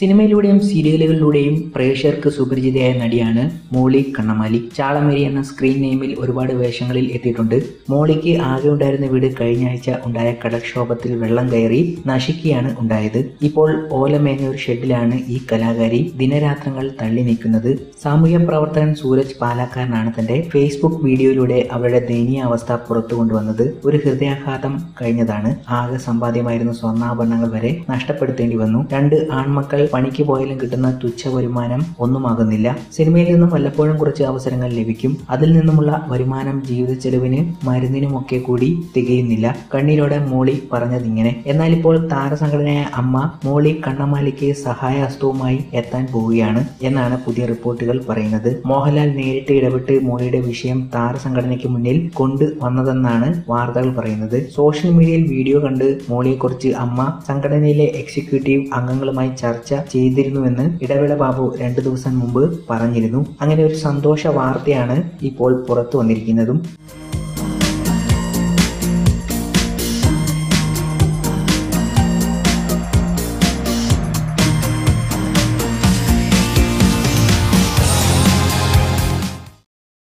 സിനിമയിലൂടെയും സീരിയലുകളിലൂടെയും പ്രേക്ഷകർക്ക് സുപരിചിതയായ നടിയാണ് മോളി കണ്ണമാലി ചാളമേരി എന്ന സ്ക്രീൻ നെയിമിൽ ഒരുപാട് വേഷങ്ങളിൽ എത്തിയിട്ടുണ്ട് മോളിക്ക് ആകെ ഉണ്ടായിരുന്ന വീട് കഴിഞ്ഞ ആഴ്ച ഉണ്ടായ കടൽക്ഷോഭത്തിൽ വെള്ളം കയറി നശിക്കുകയാണ് ഉണ്ടായത് ഇപ്പോൾ ഓലമേഞ്ഞ ഒരു ഷെഡിലാണ് ഈ കലാകാരി ദിനരാത്രങ്ങൾ തള്ളി നീക്കുന്നത് സാമൂഹ്യ പ്രവർത്തകൻ സൂരജ് പാലക്കാരനാണ് തന്റെ ഫേസ്ബുക്ക് വീഡിയോയിലൂടെ അവരുടെ ദയനീയ അവസ്ഥ പുറത്തു കൊണ്ടുവന്നത് ഒരു ഹൃദയാഘാതം കഴിഞ്ഞതാണ് ആകെ സമ്പാദ്യമായിരുന്ന സ്വർണ്ണാഭരണങ്ങൾ വരെ നഷ്ടപ്പെടുത്തേണ്ടി വന്നു രണ്ട് ആൺമക്കൾ പണിക്ക് പോയാലും കിട്ടുന്ന തുച്ഛ വരുമാനം ഒന്നുമാകുന്നില്ല സിനിമയിൽ നിന്നും വല്ലപ്പോഴും കുറച്ച് അവസരങ്ങൾ ലഭിക്കും അതിൽ നിന്നുമുള്ള വരുമാനം ജീവിത ചെലവിന് മരുന്നിനുമൊക്കെ കൂടി തികയുന്നില്ല കണ്ണീരോടെ മോളി പറഞ്ഞതിങ്ങനെ എന്നാൽ ഇപ്പോൾ താരസംഘടനയായ അമ്മ മോളി കണ്ണമാലിക്ക് സഹായഹസ്തവുമായി എത്താൻ പോവുകയാണ് എന്നാണ് പുതിയ റിപ്പോർട്ടുകൾ പറയുന്നത് മോഹൻലാൽ നേരിട്ട് ഇടപെട്ട് മോളിയുടെ വിഷയം താരസംഘടനയ്ക്ക് മുന്നിൽ കൊണ്ടു വന്നതെന്നാണ് വാർത്തകൾ പറയുന്നത് സോഷ്യൽ മീഡിയയിൽ വീഡിയോ കണ്ട് മോളിയെക്കുറിച്ച് അമ്മ സംഘടനയിലെ എക്സിക്യൂട്ടീവ് അംഗങ്ങളുമായി ചർച്ച ചെയ്തിരുന്നുവെന്ന് ഇടവേള ബാബു രണ്ടു ദിവസം മുമ്പ് പറഞ്ഞിരുന്നു അങ്ങനെ ഒരു സന്തോഷ വാർത്തയാണ് ഇപ്പോൾ പുറത്തു വന്നിരിക്കുന്നതും